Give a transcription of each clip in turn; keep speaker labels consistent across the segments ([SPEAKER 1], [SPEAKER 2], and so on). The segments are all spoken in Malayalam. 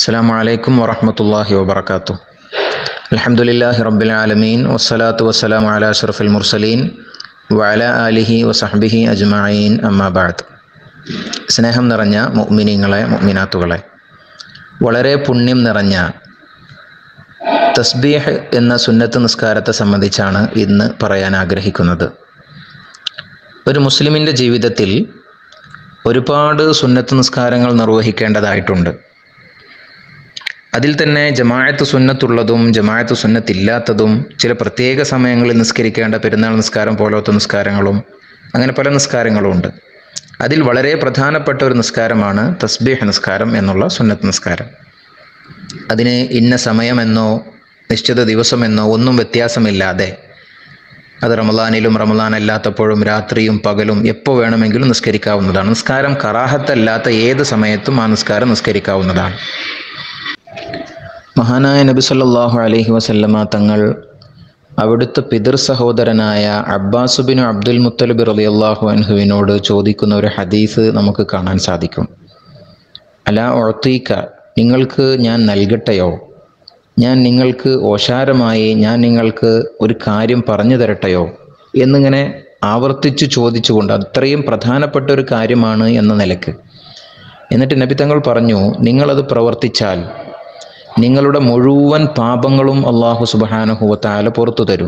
[SPEAKER 1] السلام عليكم ورحمة الله وبركاته الحمد لله رب العالمين والصلاة والسلام على أشرف المرسلين وعلى آله وصحبه أجمعين أما بعد സ്നേഹം നിറഞ്ഞ മുഅ്മിനീങ്ങളെ മുഅ്മിനാത്തുകളെ വളരെ പുണ്യം നിറഞ്ഞ തസ്ബീഹ് എന്ന സുന്നത്ത് നിസ്കാരത്തെ സംബന്ധിച്ചാണ് ഇന്ന് പറയാൻ ആഗ്രഹിക്കുന്നത് ഒരു മുസ്ലിമിൻ്റെ ജീവിതത്തിൽ ഒരുപാട് സുന്നത്ത് നിസ്കാരങ്ങൾ നിർവഹിക്കേണ്ടതായിട്ടുണ്ട് അതിൽ തന്നെ ജമാഅത്ത് സുന്നത്തുള്ളതും ജമാഅത്ത് സുന്നത്തില്ലാത്തതും ചില പ്രത്യേക സമയങ്ങളിൽ നിസ്കരിക്കേണ്ട പെരുന്നാൾ നിസ്കാരം പോലത്തെ നിസ്കാരങ്ങളും അങ്ങനെ പല നിസ്കാരങ്ങളും ഉണ്ട് അതിൽ വളരെ പ്രധാനപ്പെട്ട ഒരു നിസ്കാരമാണ് തസ്ബീഹ് നിസ്കാരം എന്നുള്ള സുന്നത്ത് നിസ്കാരം അതിന് ഇന്ന സമയമെന്നോ നിശ്ചിത ദിവസമെന്നോ ഒന്നും വ്യത്യാസമില്ലാതെ അത് റമദാനിലും റമദാൻ അല്ലാത്തപ്പോഴും രാത്രിയും പകലും എപ്പോൾ വേണമെങ്കിലും നിസ്കരിക്കാവുന്നതാണ് നിസ്കാരം കറാഹത്തല്ലാത്ത ഏത് സമയത്തും ആ നിസ്കാരം നിസ്കരിക്കാവുന്നതാണ് മഹാനായ നബി സല്ലല്ലാഹു അലൈഹി വസല്ലമ തങ്ങൾ അവിടുത്തെ പിതൃ സഹോദരനായ അബ്ബാസുബിനു അബ്ദുൽ മുത്തലിബ് റളിയല്ലാഹു അൻഹുവിനോട് ചോദിക്കുന്ന ഒരു ഹദീസ് നമുക്ക് കാണാൻ സാധിക്കും അല ഒഴത്തീക്ക നിങ്ങൾക്ക് ഞാൻ നൽകട്ടെയോ ഞാൻ നിങ്ങൾക്ക് ഓശാരമായി ഞാൻ നിങ്ങൾക്ക് ഒരു കാര്യം പറഞ്ഞു തരട്ടെയോ എന്നിങ്ങനെ ആവർത്തിച്ച് ചോദിച്ചുകൊണ്ട് അത്രയും പ്രധാനപ്പെട്ട ഒരു കാര്യമാണ് എന്ന നിലക്ക് എന്നിട്ട് നബി തങ്ങൾ പറഞ്ഞു നിങ്ങളത് പ്രവർത്തിച്ചാൽ നിങ്ങളുടെ മുഴുവൻ പാപങ്ങളും അള്ളാഹു സുബാനഹുവത്താല പുറത്തു തരും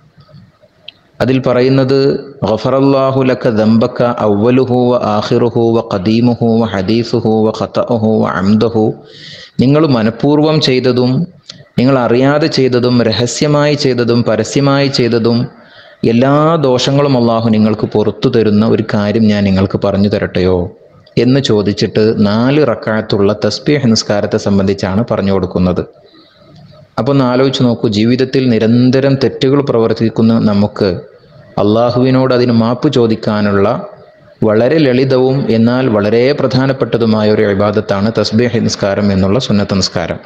[SPEAKER 1] അതിൽ പറയുന്നത് ഗഫറല്ലാഹു ലക ദമ്പക്ക അവലുഹു വ ആഹിറുഹു വ ഖദീമുഹു വ ഹദീസുഹു വ ഖതഅഹു വ അംദഹു നിങ്ങൾ മനഃപൂർവ്വം ചെയ്തതും നിങ്ങൾ അറിയാതെ ചെയ്തതും രഹസ്യമായി ചെയ്തതും പരസ്യമായി ചെയ്തതും എല്ലാ ദോഷങ്ങളും അള്ളാഹു നിങ്ങൾക്ക് പുറത്തു തരുന്ന ഒരു കാര്യം ഞാൻ നിങ്ങൾക്ക് പറഞ്ഞു തരട്ടെയോ എന്ന് ചോദിച്ചിട്ട് നാല് റക്കായത്തുള്ള തസ്ബീഹ് നിസ്കാരത്തെ സംബന്ധിച്ചാണ് പറഞ്ഞു കൊടുക്കുന്നത് അപ്പോൾ ഒന്ന് ആലോചിച്ച് നോക്കൂ ജീവിതത്തിൽ നിരന്തരം തെറ്റുകൾ പ്രവർത്തിക്കുന്ന നമുക്ക് അള്ളാഹുവിനോട് അതിന് മാപ്പ് ചോദിക്കാനുള്ള വളരെ ലളിതവും എന്നാൽ വളരെ പ്രധാനപ്പെട്ടതുമായ ഒരു ഇബാദത്താണ് തസ്ബീഹ് നിസ്കാരം എന്നുള്ള സുന്നത്ത് നിസ്കാരം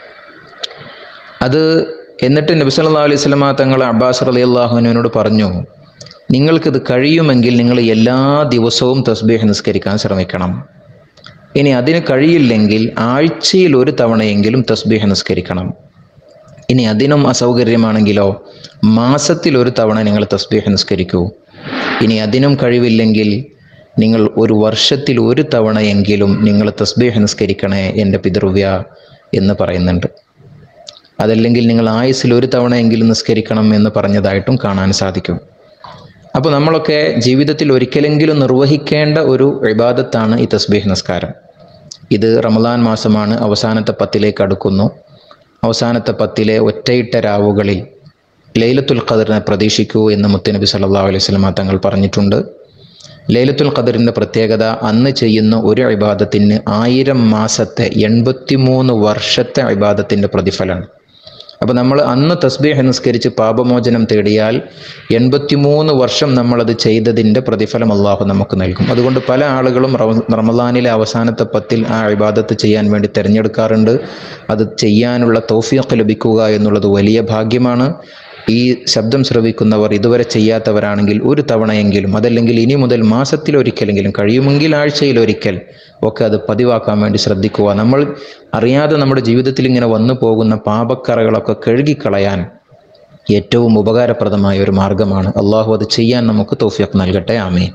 [SPEAKER 1] അത് എന്നിട്ട് നബി സല്ലല്ലാഹു അലൈഹി വസല്ലമ തങ്ങൾ അബ്ബാസ് റളിയല്ലാഹു അൻഹുവിനോട് പറഞ്ഞു നിങ്ങൾക്കിത് കഴിയുമെങ്കിൽ നിങ്ങൾ എല്ലാ ദിവസവും തസ്ബീഹ് നിസ്കരിക്കാൻ ശ്രമിക്കണം ഇനി അതിന് കഴിയില്ലെങ്കിൽ ആഴ്ചയിൽ ഒരു തവണയെങ്കിലും തസ്ബീഹ് നിസ്കരിക്കണം ഇനി അതിനും അസൗകര്യമാണെങ്കിലോ മാസത്തിൽ ഒരു തവണ നിങ്ങൾ തസ്ബീഹ് നിസ്കരിക്കൂ ഇനി അതിനും കഴിവില്ലെങ്കിൽ നിങ്ങൾ ഒരു വർഷത്തിൽ ഒരു തവണയെങ്കിലും നിങ്ങൾ തസ്ബീഹ് നിസ്കരിക്കണേ എൻ്റെ പിതൃവ്യ എന്ന് പറയുന്നുണ്ട് അതല്ലെങ്കിൽ നിങ്ങൾ ആയുസ്സിൽ ഒരു തവണയെങ്കിലും നിസ്കരിക്കണം എന്ന് പറഞ്ഞതായിട്ടും കാണാൻ സാധിക്കും അപ്പോൾ നമ്മളൊക്കെ ജീവിതത്തിൽ ഒരിക്കലെങ്കിലും നിർവഹിക്കേണ്ട ഒരു ഇബാദത്താണ് ഈ തസ്ബീഹ് നിസ്കാരം ഇത് റമദാൻ മാസമാണ് അവസാനത്തെ പത്തിലേക്ക് അടുക്കുന്നു അവസാനത്തെ പത്തിലെ ഒറ്റയിട്ട രാവുകളിൽ ലൈലത്തുൽ ഖദറിനെ പ്രതീക്ഷിക്കൂ എന്ന് മുത്തനബി സല്ലല്ലാഹു അലൈഹി വസല്ലമ തങ്ങൾ പറഞ്ഞിട്ടുണ്ട് ലൈലത്തുൽ ഖദറിൻ്റെ പ്രത്യേകത അന്ന് ചെയ്യുന്ന ഒരു ഇബാദത്തിന് ആയിരം മാസത്തെ എൺപത്തിമൂന്ന് വർഷത്തെ ഇബാദത്തിൻ്റെ പ്രതിഫലമാണ് അപ്പോൾ നമ്മൾ അന്ന് തസ്ബീഹ് നിസ്കരിച്ച് പാപമോചനം തേടിയാൽ എൺപത്തിമൂന്ന് വർഷം നമ്മളത് ചെയ്തതിൻ്റെ പ്രതിഫലം അള്ളാഹു നമുക്ക് നൽകും അതുകൊണ്ട് പല ആളുകളും റമദാനിലെ അവസാനത്തെ പത്തിൽ ആ ഇബാദത്ത് ചെയ്യാൻ വേണ്ടി തിരഞ്ഞെടുക്കാറുണ്ട് അത് ചെയ്യാനുള്ള തൗഫീഖ് ലഭിക്കുക എന്നുള്ളത് വലിയ ഭാഗ്യമാണ് ഈ ശബ്ദം ശ്രവിക്കുന്നവർ ഇതുവരെ ചെയ്യാത്തവരാണെങ്കിൽ ഒരു തവണയെങ്കിലും അതല്ലെങ്കിൽ ഇനി മുതൽ മാസത്തിൽ ഒരിക്കലെങ്കിലും കഴിയുമെങ്കിൽ ആഴ്ചയിൽ ഒരിക്കൽ ഒക്കെ അത് പതിവാക്കാൻ വേണ്ടി ശ്രദ്ധിക്കുക നമ്മൾ അറിയാതെ നമ്മുടെ ജീവിതത്തിൽ ഇങ്ങനെ വന്നു പോകുന്ന പാപക്കറകളൊക്കെ കഴുകിക്കളയാൻ ഏറ്റവും ഉപകാരപ്രദമായ ഒരു മാർഗമാണ് അള്ളാഹു അത് ചെയ്യാൻ നമുക്ക് തോഫിയൊക്കെ നൽകട്ടെ ആമേ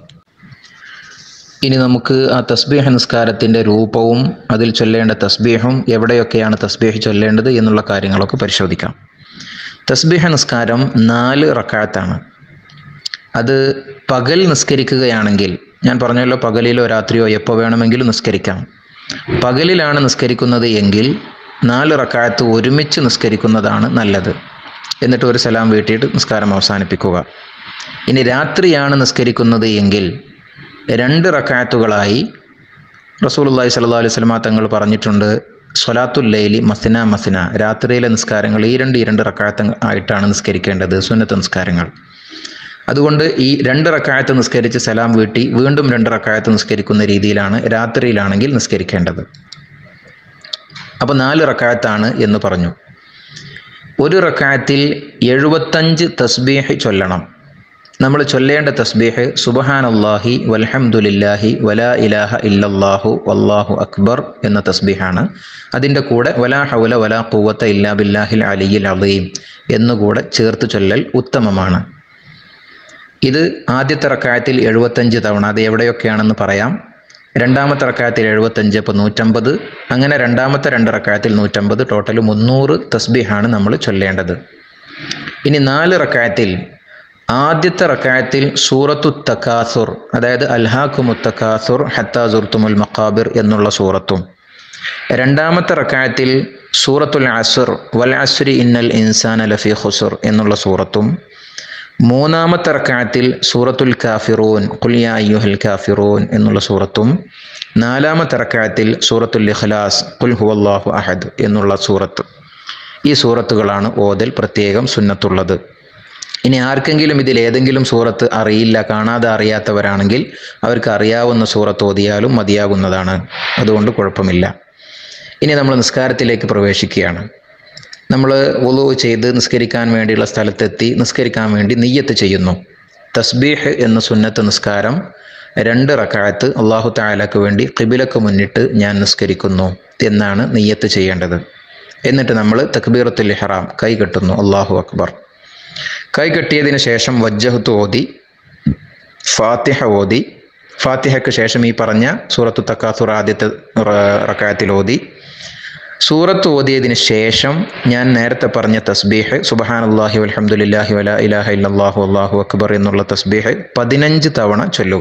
[SPEAKER 1] ഇനി നമുക്ക് ആ തസ്ബീഹ് നിസ്കാരത്തിൻ്റെ രൂപവും അതിൽ ചൊല്ലേണ്ട തസ്ബീഹും എവിടെയൊക്കെയാണ് തസ്ബീഹ് ചൊല്ലേണ്ടത് എന്നുള്ള കാര്യങ്ങളൊക്കെ പരിശോധിക്കാം തസ്ബീഹ നിസ്കാരം നാല് റക്കാത്താണ് അത് പകൽ നിസ്കരിക്കുകയാണെങ്കിൽ ഞാൻ പറഞ്ഞല്ലോ പകലിലോ രാത്രിയോ എപ്പോൾ വേണമെങ്കിലും നിസ്കരിക്കാം പകലിലാണ് നിസ്കരിക്കുന്നത് എങ്കിൽ നാല് റക്കായത്ത് ഒരുമിച്ച് നിസ്കരിക്കുന്നതാണ് നല്ലത് എന്നിട്ട് ഒരു സലാം വീട്ടിയിട്ട് നിസ്കാരം അവസാനിപ്പിക്കുക ഇനി രാത്രിയാണ് നിസ്കരിക്കുന്നത് എങ്കിൽ രണ്ട് റക്കായത്തുകളായി റസൂലുള്ളാഹി സ്വല്ലല്ലാഹു അലൈഹി വസല്ലമ തങ്ങൾ പറഞ്ഞിട്ടുണ്ട് സ്വലാത്തുല്ലൈലി മസിന മസിന രാത്രിയിലെ നിസ്കാരങ്ങൾ ഈ രണ്ട് ഈ രണ്ട് റക്കായത്ത് ആയിട്ടാണ് നിസ്കരിക്കേണ്ടത് സുന്നത്ത് നിസ്കാരങ്ങൾ അതുകൊണ്ട് ഈ രണ്ട് റക്കായത്ത് നിസ്കരിച്ച് സലാം വീട്ടി വീണ്ടും രണ്ട് റക്കായത്ത് നിസ്കരിക്കുന്ന രീതിയിലാണ് രാത്രിയിലാണെങ്കിൽ നിസ്കരിക്കേണ്ടത് അപ്പോൾ നാല് റക്കായത്താണ് എന്ന് പറഞ്ഞു ഒരു റക്കായത്തിൽ എഴുപത്തഞ്ച് തസ്ബീഹ് ചൊല്ലണം നമ്മൾ ചൊല്ലേണ്ട തസ്ബീഹ് സുബഹാനല്ലാഹി വൽഹംദുലില്ലാഹി വലാ ഇലാഹ ഇല്ലല്ലാഹു വല്ലാഹു അക്ബർ എന്ന തസ്ബീഹാണ് അതിൻ്റെ കൂടെ വലാ ഹൗല വലാ ഖുവത്ത ഇല്ലാ ബില്ലാഹിൽ അലിയിൽ അലീം എന്നുകൂടെ ചേർത്ത് ചൊല്ലൽ ഉത്തമമാണ് ഇത് ആദ്യത്തെ റക്കായത്തിൽ എഴുപത്തഞ്ച് തവണ അത് എവിടെയൊക്കെയാണെന്ന് പറയാം രണ്ടാമത്തെ റക്കായത്തിൽ എഴുപത്തഞ്ച് ഇപ്പോൾ നൂറ്റമ്പത് അങ്ങനെ രണ്ടാമത്തെ രണ്ട് റക്കായത്തിൽ നൂറ്റമ്പത് ടോട്ടൽ മുന്നൂറ് തസ്ബീഹാണ് നമ്മൾ ചൊല്ലേണ്ടത് ഇനി നാല് റക്കായത്തിൽ ആദ്യത്തെ റക്കായത്തിൽ സൂറത്തു തക്കാസുർ അതായത് അൽഹാഖുമു തക്കാസുർ ഹത്താസുർത്തുമുൽ മക്കാബിർ എന്നുള്ള സൂറത്തും രണ്ടാമത്തെ റക്കായത്തിൽ സൂറത്തുൽ അസുർ വൽ അസുരി ഇന്നൽ ഇൻസാൻ ലഫി ഖുസുർ എന്നുള്ള സൂറത്തും മൂന്നാമത്തെ റക്കായത്തിൽ സൂറത്തുൽ കാഫിറൂൻ ഖുലിയ അയ്യുഹൽ കാഫിറൂൻ എന്നുള്ള സൂറത്തും നാലാമത്തെ റക്കായത്തിൽ സൂറത്തുൽ ഇഖ്ലാസ് ഖുൽ ഹുവല്ലാഹു അഹദ് എന്നുള്ള സൂറത്ത് ഈ സൂറത്തുകളാണ് ഓതൽ പ്രത്യേകം സുന്നത്തുള്ളത് ഇനി ആർക്കെങ്കിലും ഇതിൽ ഏതെങ്കിലും സൂറത്ത് അറിയില്ല കാണാതെ അറിയാത്തവരാണെങ്കിൽ അവർക്ക് അറിയാവുന്ന സൂറത്ത് ഓതിയാലും മതിയാകുന്നതാണ് അതുകൊണ്ട് കുഴപ്പമില്ല ഇനി നമ്മൾ നിസ്കാരത്തിലേക്ക് പ്രവേശിക്കുകയാണ് നമ്മൾ ഒലു ചെയ്ത് നിസ്കരിക്കാൻ വേണ്ടിയുള്ള സ്ഥലത്തെത്തി നിസ്കരിക്കാൻ വേണ്ടി നെയ്യത്ത് ചെയ്യുന്നു തസ്ബീഹ് എന്ന സുന്നത്ത് നിസ്കാരം രണ്ട് റക്കായത്ത് അള്ളാഹു താലക്ക് വേണ്ടി കിബിലക്ക് മുന്നിട്ട് ഞാൻ നിസ്കരിക്കുന്നു എന്നാണ് നെയ്യത്ത് ചെയ്യേണ്ടത് എന്നിട്ട് നമ്മൾ തക്ബീറത്തുൽ ഇഹ്റാം കൈ കെട്ടുന്നു അള്ളാഹു അക്ബർ കൈ കെട്ടിയതിന് ശേഷം വജ്ജഹത്ത് ഓതി ഫാത്തിഹ ഓതി ഫാത്തിഹയ്ക്ക് ശേഷം ഈ പറഞ്ഞ സൂറത്തു തക്കാസുർ ആദ്യത്തെ റക്കായത്തിൽ ഓതി സൂറത്ത് ഓതിയതിന് ശേഷം ഞാൻ നേരത്തെ പറഞ്ഞ തസ്ബീഹ് സുബഹാൻ അള്ളാഹി അലഹമുല്ലാഹി വല ഇലാഹ ഇല്ലാഹു അള്ളാഹു അക്ബർ എന്നുള്ള തസ്ബീഹ് പതിനഞ്ച് തവണ ചൊല്ലുക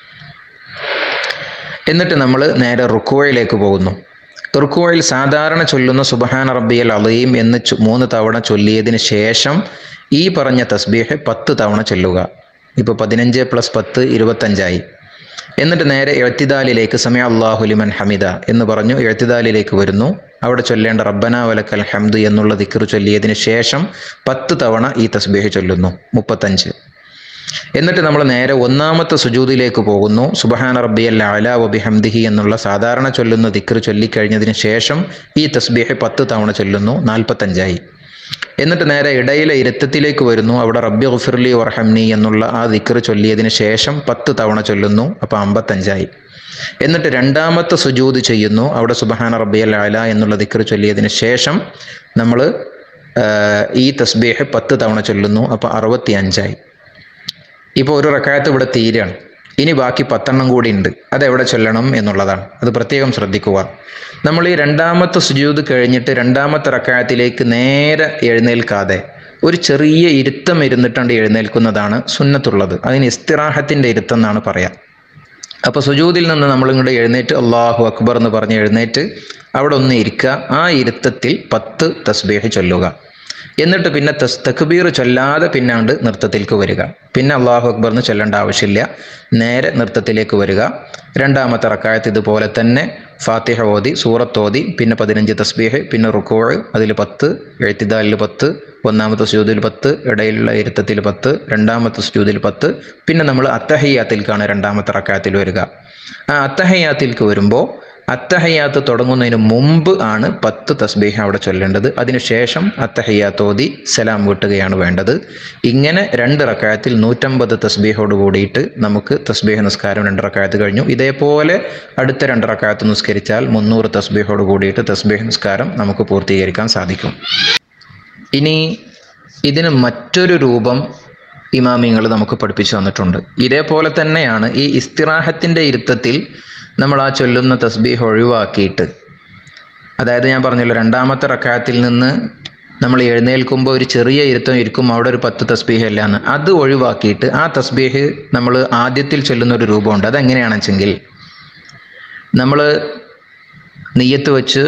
[SPEAKER 1] എന്നിട്ട് നമ്മൾ നേരെ റുക്കുവയിലേക്ക് പോകുന്നു റുക്കുവയിൽ സാധാരണ ചൊല്ലുന്ന സുബഹാൻ റബ്ബിയൽ അലീം എന്ന് മൂന്ന് തവണ ചൊല്ലിയതിന് ശേഷം ഈ പറഞ്ഞ തസ്ബീഹ് പത്ത് തവണ ചൊല്ലുക ഇപ്പോൾ പതിനഞ്ച് പ്ലസ് പത്ത് ഇരുപത്തഞ്ചായി എന്നിട്ട് നേരെ എഴുത്തിദാലിലേക്ക് സമയ അള്ളാഹുലിമൻ ഹമിദ എന്ന് പറഞ്ഞു എഴുത്തിദാലിലേക്ക് വരുന്നു അവിടെ ചൊല്ലേണ്ട റബ്ബന വലക്കൽ ഹംദ് എന്നുള്ള ദിക്കർ ചൊല്ലിയതിന് ശേഷം പത്ത് തവണ ഈ തസ്ബീഹ് ചൊല്ലുന്നു മുപ്പത്തഞ്ച് എന്നിട്ട് നമ്മൾ നേരെ ഒന്നാമത്തെ സുജൂദിലേക്ക് പോകുന്നു സുബഹാന റബ്ബിയൽ അല വബിഹംദിഹി എന്നുള്ള സാധാരണ ചൊല്ലുന്ന ദിക്കർ ചൊല്ലിക്കഴിഞ്ഞതിന് ശേഷം ഈ തസ്ബീഹ് പത്ത് തവണ ചൊല്ലുന്നു നാൽപ്പത്തഞ്ചായി എന്നിട്ട് നേരെ ഇടയിലെ ഇരുത്തത്തിലേക്ക് വരുന്നു അവിടെ റബ്ബി ഗുഫിർലി വർഹംനി എന്നുള്ള ആ ദിക്കർ ചൊല്ലിയതിന് ശേഷം പത്ത് തവണ ചൊല്ലുന്നു അപ്പോൾ അമ്പത്തഞ്ചായി എന്നിട്ട് രണ്ടാമത്തെ സുജൂത് ചെയ്യുന്നു അവിടെ സുബഹാന റബ്ബിയൽ അല എന്നുള്ള ദിക്കർ ചൊല്ലിയതിന് ശേഷം നമ്മൾ ഈ തസ്ബീഹ് പത്ത് തവണ ചൊല്ലുന്നു അപ്പോൾ അറുപത്തി അഞ്ചായി ഇപ്പോൾ ഒരു റക്കായത്ത് ഇവിടെ തീരാണ് ഇനി ബാക്കി പത്തെണ്ണം കൂടി ഉണ്ട് അതെവിടെ ചൊല്ലണം എന്നുള്ളതാണ് അത് പ്രത്യേകം ശ്രദ്ധിക്കുക നമ്മൾ ഈ രണ്ടാമത്തെ സുജൂത് കഴിഞ്ഞിട്ട് രണ്ടാമത്തെ റക്കായത്തിലേക്ക് നേരെ എഴുന്നേൽക്കാതെ ഒരു ചെറിയ ഇരുത്തം ഇരുന്നിട്ടുണ്ട് എഴുന്നേൽക്കുന്നതാണ് സുന്നത്തുള്ളത് അതിന് ഇസ്തിറാഹത്തിൻ്റെ ഇരുത്തം എന്നാണ് പറയാം അപ്പോൾ സുജൂതിൽ നിന്ന് നമ്മളിങ്ങോട്ട് എഴുന്നേറ്റ് അള്ളാഹു അക്ബർ എന്ന് പറഞ്ഞ് എഴുന്നേറ്റ് അവിടെ ഒന്ന് ഇരിക്കുക ആ ഇരുത്തത്തിൽ പത്ത് തസ്ബീഹ് ചൊല്ലുക എന്നിട്ട് പിന്നെ തസ് തക്ബീർ ചൊല്ലാതെ പിന്നാണ്ട് നൃത്തത്തിലേക്ക് വരിക പിന്നെ അള്ളാഹു അക്ബർ എന്ന് ചൊല്ലേണ്ട ആവശ്യമില്ല നേരെ നൃത്തത്തിലേക്ക് വരിക രണ്ടാമത്തെ റക്കായത്ത് ഇതുപോലെ തന്നെ ഫാത്തിഹ ഓതി സൂറത്ത് ഓതി പിന്നെ പതിനഞ്ച് തസ്ബീഹ് പിന്നെ റുക്കോഴ് അതിൽ പത്ത് എഴുത്തിദാലിൽ പത്ത് ഒന്നാമത്തെ സുജൂദിൽ പത്ത് ഇടയിലുള്ള ഇരുത്തത്തിൽ പത്ത് രണ്ടാമത്തെ സുജൂദിൽ പത്ത് പിന്നെ നമ്മൾ അത്തഹയ്യാത്തിൽക്കാണ് രണ്ടാമത്തെ റക്കായത്തിൽ വരിക ആ അത്തഹയ്യാത്തിൽക്ക് വരുമ്പോൾ അത്തഹയ്യാത്ത് തുടങ്ങുന്നതിന് മുമ്പ് ആണ് പത്ത് തസ്ബീഹ് അവിടെ ചൊല്ലേണ്ടത് അതിനുശേഷം അത്തഹയ്യാത്ത് ഓതി സലാം വീട്ടുകയാണ് വേണ്ടത് ഇങ്ങനെ രണ്ട് റക്കായത്തിൽ നൂറ്റമ്പത് തസ്ബീഹോട് കൂടിയിട്ട് നമുക്ക് തസ്ബീഹ് നിസ്കാരം രണ്ട് റക്കായത്ത് കഴിഞ്ഞു ഇതേപോലെ അടുത്ത രണ്ട് റക്കായത്ത് നിസ്കരിച്ചാൽ മുന്നൂറ് തസ്ബീഹോട് കൂടിയിട്ട് തസ്ബീഹ് നിസ്കാരം നമുക്ക് പൂർത്തീകരിക്കാൻ സാധിക്കും ഇനി ഇതിന് മറ്റൊരു രൂപം ഇമാമിങ്ങൾ നമുക്ക് പഠിപ്പിച്ചു തന്നിട്ടുണ്ട് ഇതേപോലെ തന്നെയാണ് ഈ ഇസ്തിറാഹത്തിൻ്റെ ഇരുത്തത്തിൽ നമ്മൾ ആ ചൊല്ലുന്ന തസ്ബീഹ് ഒഴിവാക്കിയിട്ട് അതായത് ഞാൻ പറഞ്ഞല്ലോ രണ്ടാമത്തെ റക്കായത്തിൽ നിന്ന് നമ്മൾ എഴുന്നേൽക്കുമ്പോൾ ഒരു ചെറിയ ഇരുത്തം ഇരിക്കും അവിടെ ഒരു പത്ത് തസ്ബീഹ് അല്ലാന്ന് അത് ഒഴിവാക്കിയിട്ട് ആ തസ്ബീഹ് നമ്മൾ ആദ്യത്തിൽ ചൊല്ലുന്ന ഒരു രൂപമുണ്ട് അതെങ്ങനെയാണെന്ന് വെച്ചെങ്കിൽ നമ്മൾ നെയ്യത്ത് വെച്ച്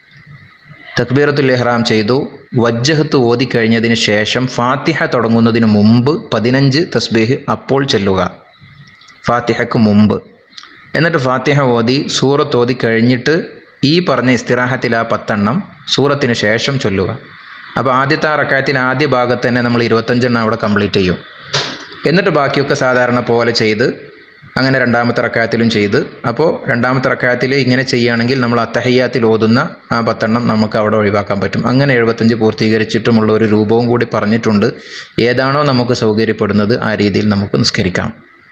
[SPEAKER 1] തക്ബീറത്തുൽ ഇഹ്റാം ചെയ്തു വജ്ജഹത്ത് ഓതിക്കഴിഞ്ഞതിന് ശേഷം ഫാത്തിഹ തുടങ്ങുന്നതിന് മുമ്പ് പതിനഞ്ച് തസ്ബീഹ് അപ്പോൾ ചെല്ലുക ഫാത്തിഹക്ക് മുമ്പ് എന്നിട്ട് ഫാത്തിഹ ഓതി സൂറത്ത് ഓതി കഴിഞ്ഞിട്ട് ഈ പറഞ്ഞ ഇസ്തിറാഹത്തിൽ ആ പത്തെണ്ണം സൂറത്തിന് ശേഷം ചൊല്ലുക അപ്പോൾ ആദ്യത്തെ ആ റക്കായത്തിൽ ആദ്യ ഭാഗത്ത് തന്നെ നമ്മൾ ഇരുപത്തഞ്ചെണ്ണം അവിടെ കംപ്ലീറ്റ് ചെയ്യും എന്നിട്ട് ബാക്കിയൊക്കെ സാധാരണ പോലെ ചെയ്ത് അങ്ങനെ രണ്ടാമത്തെ റക്കായത്തിലും ചെയ്ത് അപ്പോൾ രണ്ടാമത്തെ റക്കായത്തിൽ ഇങ്ങനെ ചെയ്യുകയാണെങ്കിൽ നമ്മൾ അത്തഹയ്യാത്തിൽ ഓതുന്ന ആ പത്തെണ്ണം നമുക്ക് അവിടെ ഒഴിവാക്കാൻ പറ്റും അങ്ങനെ എഴുപത്തഞ്ച് പൂർത്തീകരിച്ചിട്ടുമുള്ള ഒരു രൂപവും കൂടി പറഞ്ഞിട്ടുണ്ട് ഏതാണോ നമുക്ക് സൗകര്യപ്പെടുന്നത് ആ രീതിയിൽ നമുക്ക് നിസ്കരിക്കാം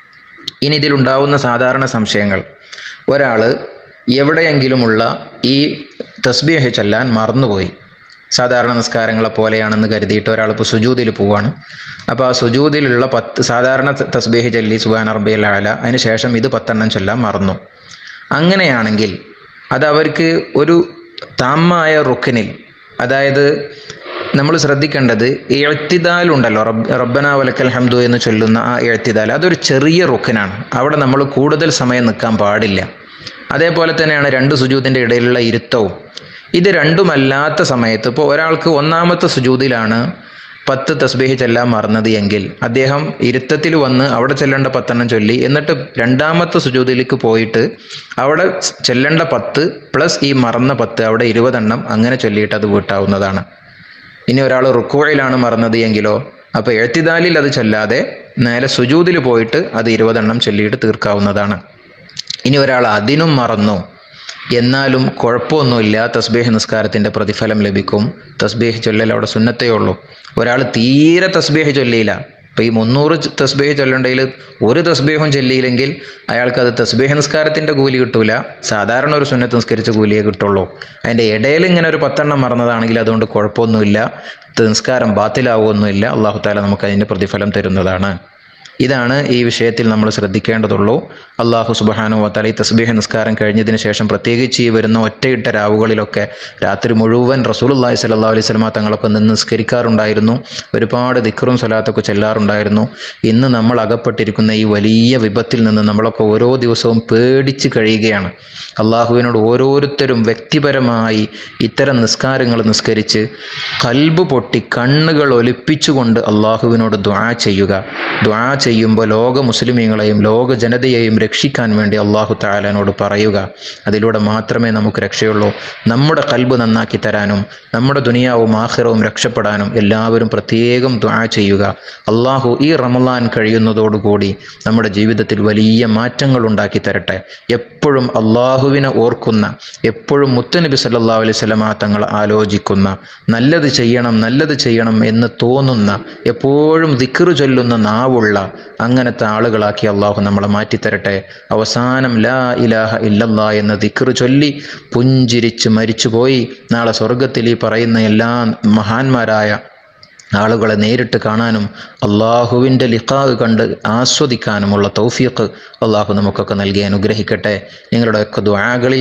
[SPEAKER 1] ഇനി ഇതിലുണ്ടാവുന്ന സാധാരണ സംശയങ്ങൾ ഒരാൾ എവിടെയെങ്കിലുമുള്ള ഈ തസ്ബീഹ് ചൊല്ലാൻ മറന്നുപോയി സാധാരണ നിസ്കാരങ്ങളെ പോലെയാണെന്ന് കരുതിയിട്ട് ഒരാൾ ഇപ്പോൾ സുജൂദിൽ പോവാണ് അപ്പോൾ ആ സുജൂദിലുള്ള പത്ത് സാധാരണ ത- തസ്ബീഹ് ചൊല്ലി സുബാൻ അറബിയൽ ആല അതിന് ശേഷം ഇത് പത്തെണ്ണം ചൊല്ലാൻ മറന്നു അങ്ങനെയാണെങ്കിൽ അത് അവർക്ക് ഒരു താമായ റുക്കിനിൽ അതായത് നമ്മൾ ശ്രദ്ധിക്കേണ്ടത് എഴുത്തിദാൽ ഉണ്ടല്ലോ റബ് റബ്ബന വലക്കൽ ഹംദു എന്ന് ചൊല്ലുന്ന ആ എഴുത്തിദാൽ അതൊരു ചെറിയ റുക്കിനാണ് അവിടെ നമ്മൾ കൂടുതൽ സമയം നിൽക്കാൻ പാടില്ല അതേപോലെ തന്നെയാണ് രണ്ട് സുജൂതിൻ്റെ ഇടയിലുള്ള ഇരുത്തവും ഇത് രണ്ടുമല്ലാത്ത സമയത്ത് ഇപ്പോൾ ഒരാൾക്ക് ഒന്നാമത്തെ സുജൂതിലാണ് പത്ത് തസ്ബീഹ് ചെല്ലാൻ മറന്നത് എങ്കിൽ അദ്ദേഹം ഇരുത്തത്തിൽ വന്ന് അവിടെ ചെല്ലേണ്ട പത്തെണ്ണം ചൊല്ലി എന്നിട്ട് രണ്ടാമത്തെ സുജൂതിലേക്ക് പോയിട്ട് അവിടെ ചെല്ലേണ്ട പത്ത് പ്ലസ് ഈ മറന്ന പത്ത് അവിടെ ഇരുപതെണ്ണം അങ്ങനെ ചൊല്ലിയിട്ട് അത് വീട്ടാവുന്നതാണ് ഇനി ഒരാൾ റുക്കുവയിലാണ് മറന്നത് എങ്കിലോ അപ്പോൾ എഴുത്തിദാലിൽ അത് ചൊല്ലാതെ നേരെ സുജൂതിൽ പോയിട്ട് അത് ഇരുപതെണ്ണം ചൊല്ലിയിട്ട് തീർക്കാവുന്നതാണ് ഇനി ഒരാൾ അതിനും മറന്നു എന്നാലും കുഴപ്പമൊന്നുമില്ല തസ്ബീഹ് നിസ്കാരത്തിൻ്റെ പ്രതിഫലം ലഭിക്കും തസ്ബീഹ് ചൊല്ലൽ അവിടെ സുന്നത്തേ ഉള്ളൂ ഒരാൾ തീരെ തസ്ബീഹ് ചൊല്ലിയില്ല അപ്പോൾ ഈ മുന്നൂറ് ച- തസ്ബീഹ് ചൊല്ലണ്ടെങ്കിൽ ഒരു തസ്ബീഹും ചൊല്ലിയില്ലെങ്കിൽ അയാൾക്ക് അത് തസ്ബീഹ് നിസ്കാരത്തിൻ്റെ കൂലി കിട്ടൂല സാധാരണ ഒരു സുന്നത്ത് നിസ്കരിച്ച കൂലിയേ കിട്ടുള്ളൂ അതിൻ്റെ ഇടയിൽ ഇങ്ങനെ ഒരു പത്തെണ്ണം മറന്നതാണെങ്കിൽ അതുകൊണ്ട് കുഴപ്പമൊന്നുമില്ല ഇത് നിസ്കാരം ബാത്തിലാവുമൊന്നുമില്ല അള്ളാഹു താല നമുക്ക് അതിൻ്റെ പ്രതിഫലം തരുന്നതാണ് ഇതാണ് ഈ വിഷയത്തിൽ നമ്മൾ ശ്രദ്ധിക്കേണ്ടതുള്ളൂ അള്ളാഹു സുബാനു വത്താല ഈ തസ്ബീഹ് നിസ്കാരം കഴിഞ്ഞതിന് ശേഷം പ്രത്യേകിച്ച് ഈ വരുന്ന ഒറ്റയിട്ട രാവുകളിലൊക്കെ രാത്രി മുഴുവൻ റസൂലുള്ളാഹി സ്വല്ലല്ലാഹു അലൈഹി വസല്ലമ തങ്ങളൊക്കെ നിന്ന് നിസ്കരിക്കാറുണ്ടായിരുന്നു ഒരുപാട് ദിക്റും സ്വലാത്തൊക്കെ ചെല്ലാറുണ്ടായിരുന്നു ഇന്ന് നമ്മൾ അകപ്പെട്ടിരിക്കുന്ന ഈ വലിയ വിപത്തിൽ നിന്ന് നമ്മളൊക്കെ ഓരോ ദിവസവും പേടിച്ച് കഴിയുകയാണ് അള്ളാഹുവിനോട് ഓരോരുത്തരും വ്യക്തിപരമായി ഇത്തരം നിസ്കാരങ്ങൾ നിസ്കരിച്ച് കൽബ് പൊട്ടി കണ്ണുകൾ ഒലിപ്പിച്ചുകൊണ്ട് അള്ളാഹുവിനോട് ദ്വാ ചെയ്യുക ദ്വാ ചെയ്യുമ്പോൾ ലോക മുസ്ലിമീങ്ങളെയും ലോക ജനതയെയും രക്ഷിക്കാൻ വേണ്ടി അള്ളാഹു താലാനോട് പറയുക അതിലൂടെ മാത്രമേ നമുക്ക് രക്ഷയുള്ളൂ നമ്മുടെ കൽബ് നന്നാക്കി തരാനും നമ്മുടെ ദുനിയാവും ആഹിറവും രക്ഷപ്പെടാനും എല്ലാവരും പ്രത്യേകം ദ്വാ ചെയ്യുക അള്ളാഹു ഈ റമലാൻ കഴിയുന്നതോടുകൂടി നമ്മുടെ ജീവിതത്തിൽ വലിയ മാറ്റങ്ങൾ ഉണ്ടാക്കി തരട്ടെ എപ്പോഴും അള്ളാഹുവിനെ ഓർക്കുന്ന എപ്പോഴും മുത്തനബി സല്ലല്ലാഹു അലൈഹി സ്വലമ തങ്ങൾ ആലോചിക്കുന്ന നല്ലത് ചെയ്യണം നല്ലത് ചെയ്യണം എന്ന് തോന്നുന്ന എപ്പോഴും ദിക്റ് ചൊല്ലുന്ന നാവുള്ള അങ്ങനത്തെ ആളുകളാക്കി അള്ളാഹു നമ്മളെ മാറ്റിത്തരട്ടെ അവസാനം ലാ ഇലാഹ ഇല്ലല്ലാ എന്ന ദിക്റ് ചൊല്ലി പുഞ്ചിരിച്ച് മരിച്ചുപോയി നാളെ സ്വർഗത്തിൽ ഈ പറയുന്ന എല്ലാ മഹാന്മാരായ ആളുകളെ നേരിട്ട് കാണാനും അള്ളാഹുവിൻ്റെ ലിഖാവ് കണ്ട് ആസ്വദിക്കാനുമുള്ള തൗഫീഖ് അള്ളാഹു നമുക്കൊക്കെ നൽകി അനുഗ്രഹിക്കട്ടെ നിങ്ങളുടെയൊക്കെ ദ്വാകളിൽ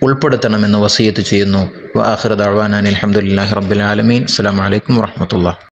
[SPEAKER 1] ഉൾപ്പെടുത്തണമെന്ന് വസീയത്ത് ചെയ്യുന്നു വാഹിർ ദഅ്വാനാൻ അൽഹംദുലില്ലാഹി റബ്ബിൽ ആലമീൻ അസ്സലാമു അലൈക്കും വറഹ്മത്തുള്ളാഹി